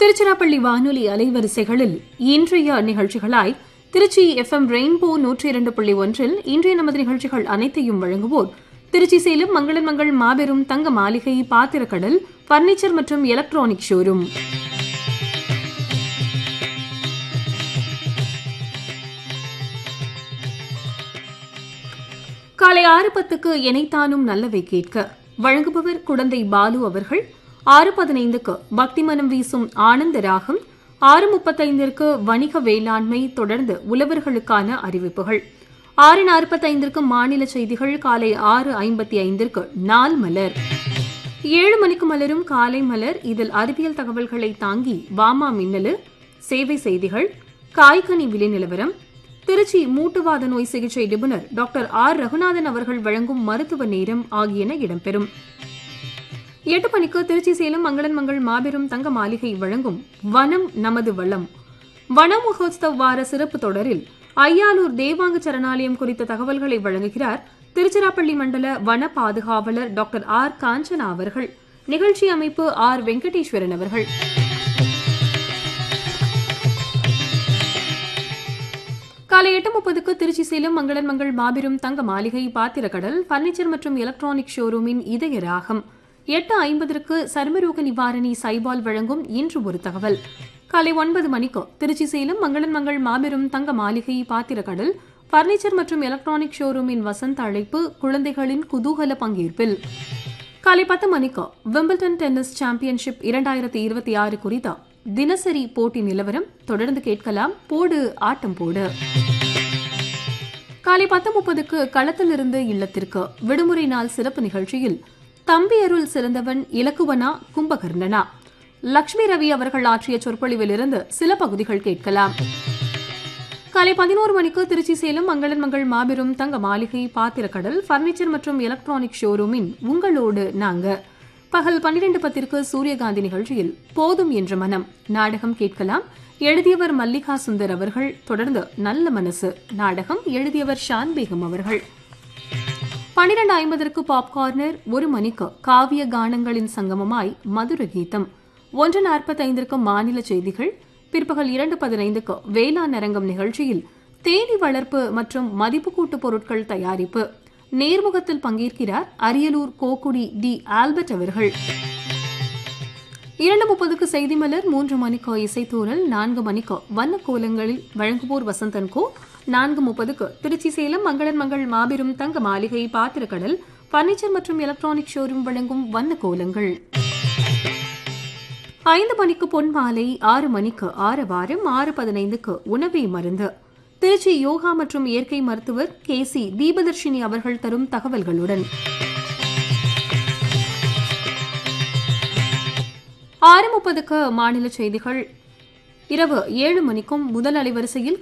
திருச்சிராப்பள்ளி வானொலி அலைவரிசைகளில் இன்றைய நிகழ்ச்சிகளாய் திருச்சி எஃப்எம் ரெயின்போ நூற்றி இரண்டு புள்ளி ஒன்றில் இன்றைய நமது நிகழ்ச்சிகள் அனைத்தையும் வழங்குவோர் திருச்சி சேலம் மங்களன் மங்கள் மாபெரும் தங்க மாளிகை பாத்திரக்கடல் பர்னிச்சர் மற்றும் எலக்ட்ரானிக் ஷோரூம் காலை ஆறு பத்துக்கு இணைத்தானும் நல்லவை கேட்க வழங்குபவர் குடந்தை பாலு அவர்கள் ஆறு பதினைந்துக்கு பக்தி மனம் வீசும் ஆனந்த ராகம் ஆறு முப்பத்தைந்திற்கு வணிக வேளாண்மை தொடர்ந்து உழவர்களுக்கான அறிவிப்புகள் ஆறு நாற்பத்தைந்திற்கு மாநில செய்திகள் காலை ஆறு ஐம்பத்தி ஐந்திற்கு நாள் மலர் ஏழு மணிக்கு மலரும் காலை மலர் இதில் அறிவியல் தகவல்களை தாங்கி வாமா மின்னலு சேவை செய்திகள் காய்கனி விலை நிலவரம் திருச்சி மூட்டுவாத நோய் சிகிச்சை நிபுணர் டாக்டர் ஆர் ரகுநாதன் அவர்கள் வழங்கும் மருத்துவ நேரம் ஆகியன இடம்பெறும் எட்டு மணிக்கு திருச்சி சேலம் மங்களன் மங்கள் மாபெரும் தங்க மாளிகை வழங்கும் வனம் நமது வளம் வன மகோத்சவ் வார சிறப்பு தொடரில் ஐயாலூர் தேவாங்க சரணாலயம் குறித்த தகவல்களை வழங்குகிறார் திருச்சிராப்பள்ளி மண்டல வன பாதுகாவலர் டாக்டர் ஆர் காஞ்சனா அவர்கள் நிகழ்ச்சி அமைப்பு ஆர் வெங்கடேஸ்வரன் அவர்கள் காலை எட்டு முப்பதுக்கு திருச்சி சேலம் மங்களன் மங்கள் மாபெரும் தங்க மாளிகை பாத்திரக்கடல் பர்னிச்சர் மற்றும் எலக்ட்ரானிக் ஷோரூமின் இதய ராகம் எட்டு ஐம்பதற்கு சர்மரோக நிவாரணி சைபால் வழங்கும் இன்று ஒரு தகவல் காலை ஒன்பது மணிக்கு திருச்சி சேலம் மங்களன் மங்கள் மாபெரும் தங்க மாளிகை பாத்திரக்கடல் பர்னிச்சர் மற்றும் எலக்ட்ரானிக் ஷோரூமின் வசந்த அழைப்பு குழந்தைகளின் குதூகல பங்கேற்பில் காலை பத்து மணிக்கு விம்பிள்டன் டென்னிஸ் சாம்பியன்ஷிப் இரண்டாயிரத்தி இருபத்தி ஆறு குறித்த தினசரி போட்டி நிலவரம் தொடர்ந்து கேட்கலாம் போடு ஆட்டம் போடு காலை பத்து முப்பதுக்கு களத்திலிருந்து இல்லத்திற்கு விடுமுறை நாள் சிறப்பு நிகழ்ச்சியில் தம்பி அருள் சிறந்தவன் இலக்குவனா கும்பகர்ணனா லட்சுமி ரவி அவர்கள் ஆற்றிய சொற்பொழிவிலிருந்து சில பகுதிகள் கேட்கலாம் காலை பதினோரு மணிக்கு திருச்சி சேலம் மங்களன் மங்கள் மாபெரும் தங்க மாளிகை பாத்திரக்கடல் பர்னிச்சர் மற்றும் எலக்ட்ரானிக் ஷோரூமின் உங்களோடு நாங்க பகல் பன்னிரண்டு பத்திற்கு சூரியகாந்தி நிகழ்ச்சியில் போதும் என்ற மனம் நாடகம் கேட்கலாம் எழுதியவர் மல்லிகா சுந்தர் அவர்கள் தொடர்ந்து நல்ல மனசு நாடகம் எழுதியவர் ஷான் பேகம் அவர்கள் பன்னிரண்டு ஐம்பதற்கு பாப்கார்னர் ஒரு மணிக்கு காவிய கானங்களின் சங்கமமாய் மதுர கீதம் ஒன்று நாற்பத்தைந்திற்கு மாநில செய்திகள் பிற்பகல் இரண்டு பதினைந்துக்கு வேளாண் அரங்கம் நிகழ்ச்சியில் தேனி வளர்ப்பு மற்றும் மதிப்பு கூட்டு பொருட்கள் தயாரிப்பு நேர்முகத்தில் பங்கேற்கிறார் அரியலூர் கோக்குடி டி ஆல்பர்ட் அவர்கள் இரண்டு முப்பதுக்கு செய்தி மலர் மூன்று மணிக்கு இசைத்தூரல் நான்கு மணிக்கு வண்ண கோலங்களில் வழங்குவோர் வசந்தன் கோ நான்கு முப்பதுக்கு திருச்சி சேலம் மங்களன் மங்கள் மாபெரும் தங்க மாளிகை பாத்திரக்கடல் பர்னிச்சர் மற்றும் எலக்ட்ரானிக் ஷோரூம் வழங்கும் வண்ண கோலங்கள் ஐந்து மணிக்கு பொன் மாலை ஆறு மணிக்கு ஆறு வாரம் ஆறு பதினைந்துக்கு உணவே மருந்து திருச்சி யோகா மற்றும் இயற்கை மருத்துவர் கே சி தீபதர்ஷினி அவர்கள் தரும் தகவல்களுடன் ஆறு முப்பதுக்கு மாநில செய்திகள் இரவு ஏழு மணிக்கும் முதல் அலைவரிசையில்